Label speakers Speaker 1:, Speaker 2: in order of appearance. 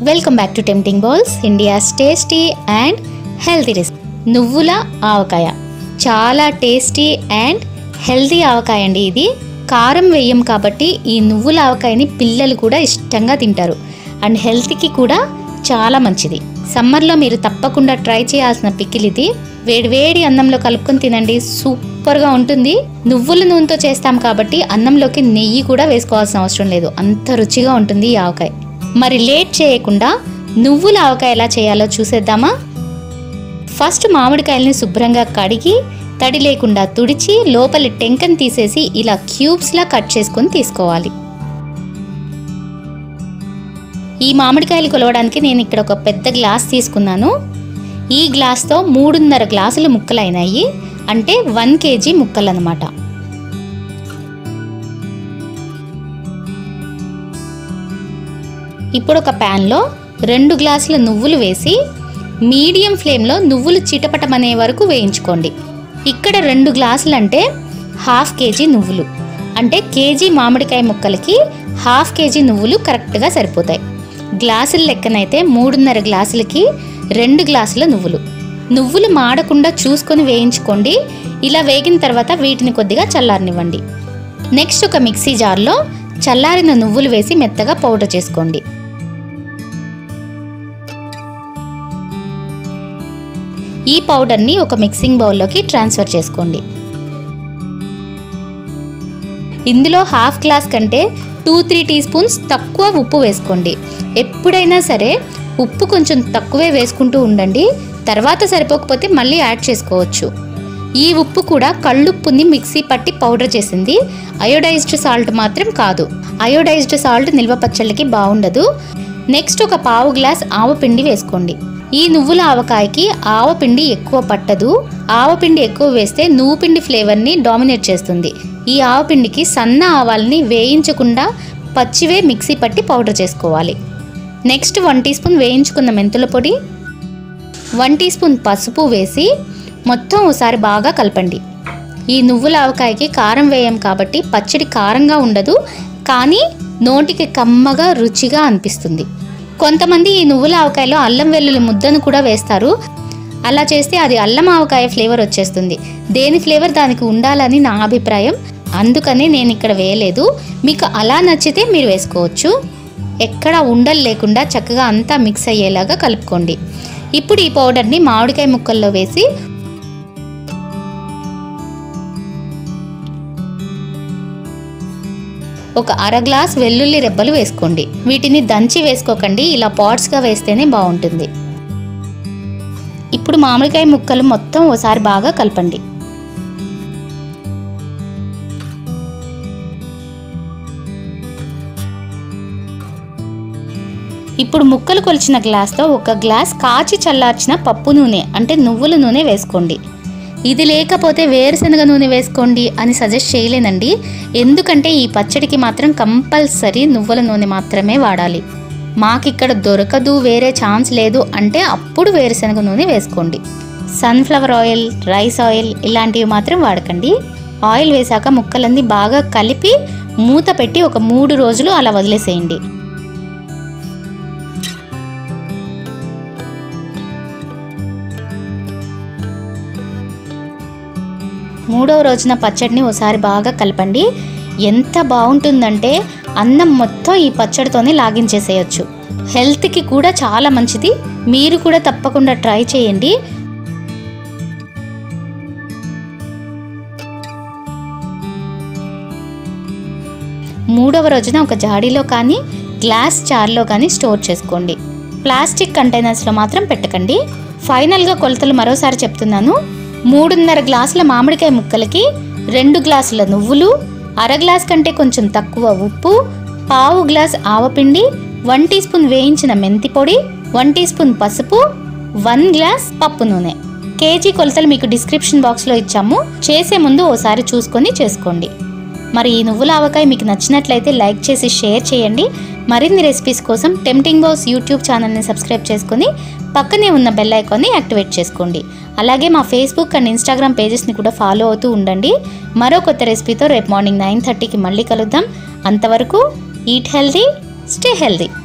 Speaker 1: welcome back to Tempting Balls India's tasty and healthy recipe నువ్వుల ఆవకాయ చాలా tasty and healthy ఆవకాయ అండి ఇది కారం వేయం కాబట్టి ఈ నువ్వుల ఆవకాయని పిల్లలు కూడా ఇష్టంగా తింటారు అండ్ హెల్త్కి కూడా చాలా మంచిది సమ్మర్లో మీరు తప్పకుండా ట్రై చేయాల్సిన పికిల్ ఇది వేడివేడి అన్నంలో కలుపుకొని తినండి సూపర్గా ఉంటుంది నువ్వుల నూనెతో చేస్తాం కాబట్టి అన్నంలోకి నెయ్యి కూడా వేసుకోవాల్సిన అవసరం లేదు అంత రుచిగా ఉంటుంది ఈ ఆవకాయ మరి లేట్ చేయకుండా నువ్వుల ఆవకాయ ఎలా చేయాలో చూసేద్దామా ఫస్ట్ మామిడికాయల్ని శుభ్రంగా కడిగి తడి లేకుండా తుడిచి లోపలి టెంకని తీసేసి ఇలా క్యూబ్స్లా కట్ చేసుకొని తీసుకోవాలి ఈ మామిడికాయలు కొలవడానికి నేను ఇక్కడ ఒక పెద్ద గ్లాస్ తీసుకున్నాను ఈ గ్లాస్తో మూడున్నర గ్లాసులు ముక్కలైనాయి అంటే వన్ కేజీ ముక్కలు అనమాట ఇప్పుడు ఒక ప్యాన్లో రెండు గ్లాసుల నువ్వులు వేసి మీడియం ఫ్లేమ్లో నువ్వులు చిటపటమనే వరకు వేయించుకోండి ఇక్కడ రెండు గ్లాసులు అంటే హాఫ్ కేజీ నువ్వులు అంటే కేజీ మామిడికాయ ముక్కలకి హాఫ్ కేజీ నువ్వులు కరెక్ట్గా సరిపోతాయి గ్లాసుల లెక్కనైతే మూడున్నర గ్లాసులకి రెండు గ్లాసుల నువ్వులు నువ్వులు మాడకుండా చూసుకొని వేయించుకోండి ఇలా వేగిన తర్వాత వీటిని కొద్దిగా చల్లారనివ్వండి నెక్స్ట్ ఒక మిక్సీ జార్లో చల్లారిన నువ్వులు వేసి మెత్తగా పౌడర్ చేసుకోండి ఈ పౌడర్ని ఒక మిక్సింగ్ బౌల్లోకి ట్రాన్స్ఫర్ చేసుకోండి ఇందులో హాఫ్ గ్లాస్ కంటే టూ త్రీ టీ స్పూన్స్ తక్కువ ఉప్పు వేసుకోండి ఎప్పుడైనా సరే ఉప్పు కొంచెం తక్కువే వేసుకుంటూ ఉండండి తర్వాత సరిపోకపోతే మళ్ళీ యాడ్ చేసుకోవచ్చు ఈ ఉప్పు కూడా కళ్ళుప్పుని మిక్సీ పట్టి పౌడర్ చేసింది అయోడైజ్డ్ సాల్ట్ మాత్రం కాదు అయోడైజ్డ్ సాల్ట్ నిల్వ పచ్చళ్ళకి బాగుండదు నెక్స్ట్ ఒక పావు గ్లాస్ ఆవపిండి వేసుకోండి ఈ నువ్వుల ఆవకాయకి ఆవపిండి ఎక్కువ పట్టదు ఆవపిండి ఎక్కువ వేస్తే నువ్వు పిండి ఫ్లేవర్ని డామినేట్ చేస్తుంది ఈ ఆవపిండికి సన్న ఆవాల్ని వేయించకుండా పచ్చివే మిక్సీ పట్టి పౌడర్ చేసుకోవాలి నెక్స్ట్ వన్ టీ స్పూన్ వేయించుకున్న మెంతుల పొడి వన్ టీ స్పూన్ పసుపు వేసి మొత్తం ఒకసారి బాగా కలపండి ఈ నువ్వుల ఆవకాయకి కారం వేయం కాబట్టి పచ్చడి కారంగా ఉండదు కానీ నోటికి కమ్మగా రుచిగా అనిపిస్తుంది కొంతమంది ఈ నువ్వుల ఆవకాయలో అల్లం వెల్లుల్లి ముద్దను కూడా వేస్తారు అలా చేస్తే అది అల్లం ఆవకాయ ఫ్లేవర్ వచ్చేస్తుంది దేని ఫ్లేవర్ దానికి ఉండాలని నా అభిప్రాయం అందుకని నేను ఇక్కడ వేయలేదు మీకు అలా నచ్చితే మీరు వేసుకోవచ్చు ఎక్కడ ఉండలు లేకుండా చక్కగా అంతా మిక్స్ అయ్యేలాగా కలుపుకోండి ఇప్పుడు ఈ పౌడర్ని మామిడికాయ ముక్కల్లో వేసి ఒక అర గ్లాస్ వెల్లుల్లి రెబ్బలు వేసుకోండి వీటిని దంచి వేసుకోకండి ఇలా పాట్స్గా వేస్తేనే బాగుంటుంది ఇప్పుడు మామిడికాయ ముక్కలు మొత్తం ఓసారి బాగా కలపండి ఇప్పుడు ముక్కలు కొలిచిన గ్లాస్తో ఒక గ్లాస్ కాచి చల్లార్చిన పప్పు నూనె అంటే నువ్వుల నూనె వేసుకోండి ఇది లేకపోతే వేరుశనగ నూనె వేసుకోండి అని సజెస్ట్ చేయలేనండి ఎందుకంటే ఈ పచ్చడికి మాత్రం కంపల్సరీ నువ్వుల నూనె మాత్రమే వాడాలి మాకిక్కడ దొరకదు వేరే ఛాన్స్ లేదు అంటే అప్పుడు వేరుశనగ నూనె వేసుకోండి సన్ఫ్లవర్ ఆయిల్ రైస్ ఆయిల్ ఇలాంటివి మాత్రం వాడకండి ఆయిల్ వేశాక ముక్కలన్నీ బాగా కలిపి మూత పెట్టి ఒక మూడు రోజులు అలా వదిలేసేయండి మూడవ రోజున పచ్చడిని ఒకసారి బాగా కలపండి ఎంత బాగుంటుందంటే అన్నం మొత్తం ఈ పచ్చడితోనే లాగించేసేయచ్చు హెల్త్కి కూడా చాలా మంచిది మీరు కూడా తప్పకుండా ట్రై చేయండి మూడవ రోజున ఒక జాడీలో కానీ గ్లాస్ జార్లో కానీ స్టోర్ చేసుకోండి ప్లాస్టిక్ కంటైనర్స్లో మాత్రం పెట్టకండి ఫైనల్గా కొలతలు మరోసారి చెప్తున్నాను మూడున్నర గ్లాసుల మామిడికాయ ముక్కలకి రెండు గ్లాసుల నువ్వులు అర గ్లాస్ కంటే కొంచెం తక్కువ ఉప్పు పావు గ్లాస్ ఆవపిండి వన్ టీ స్పూన్ వేయించిన మెంతి పొడి వన్ టీ స్పూన్ పసుపు వన్ గ్లాస్ పప్పు నూనె కేజీ కొలతలు మీకు డిస్క్రిప్షన్ బాక్స్లో ఇచ్చాము చేసే ముందు ఓసారి చూసుకొని చేసుకోండి మరి ఈ నువ్వుల ఆవకాయ మీకు నచ్చినట్లయితే లైక్ చేసి షేర్ చేయండి మరిన్ని రెసిపీస్ కోసం టెంప్టింగ్ బాస్ యూట్యూబ్ ఛానల్ని సబ్స్క్రైబ్ చేసుకొని పక్కనే ఉన్న బెల్ ఐకాన్ని యాక్టివేట్ చేసుకోండి అలాగే మా ఫేస్బుక్ అండ్ ఇన్స్టాగ్రామ్ పేజెస్ని కూడా ఫాలో అవుతూ ఉండండి మరో కొత్త రెసిపీతో రేపు మార్నింగ్ నైన్ థర్టీకి మళ్ళీ కలుద్దాం అంతవరకు ఈట్ హెల్దీ స్టే హెల్దీ